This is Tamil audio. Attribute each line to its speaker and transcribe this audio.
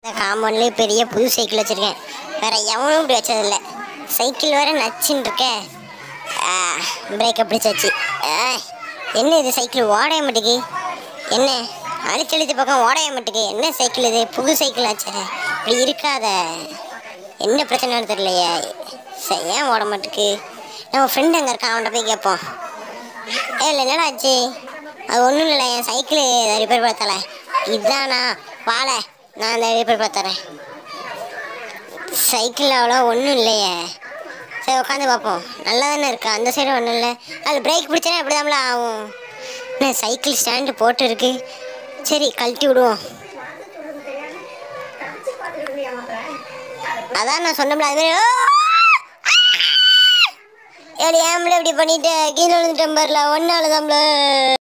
Speaker 1: காம்பவுண்ட்லேயே பெரிய புது சைக்கிள் வச்சுருக்கேன் வேற எவனும் இப்படி வச்சதில்ல சைக்கிள் வேற நச்சுன்னு இருக்க பிரேக்கை பிடிச்சாச்சு ஆ, என்ன இது சைக்கிள் ஓடைய மாட்டேங்கு என்ன அழிச்சு அழிச்சு பக்கம் ஓடைய மாட்டேங்கு என்ன சைக்கிள் இது புது சைக்கிள் ஆச்சு இப்படி இருக்காத என்ன பிரச்சனைன்னு தெரியலையே சரி ஏன் ஓட மாட்டேக்கு நம்ம ஃப்ரெண்ட் அங்கே இருக்கான் அவன்கிட்ட போய் கேட்போம் ஏ இல்லை என்னடா ஆச்சு அது ஒன்றும் இல்லை என் சைக்கிள் ரிப்பேர் பண்ண தரேன் இதானா வாழ நான் அந்த ரிப்பேர் பண்ண தரேன் சைக்கிள் அவ்வளோ ஒன்றும் இல்லையே சரி உட்காந்து பார்ப்போம் நல்லா தானே இருக்கா அந்த சைடு ஒன்றும் இல்லை அது பிரேக் பிடிச்சனா எப்படி தான்ல ஆகும் என்ன சைக்கிள் ஸ்டாண்டு போட்டு இருக்கு சரி கழட்டி விடுவோம் அதான் நான் சொன்னோம்ல அது மாதிரி ஏடி ஏன் இப்படி பண்ணிட்டு கீழே விழுந்துட்டேன் பாருல ஒன்னால தான்ல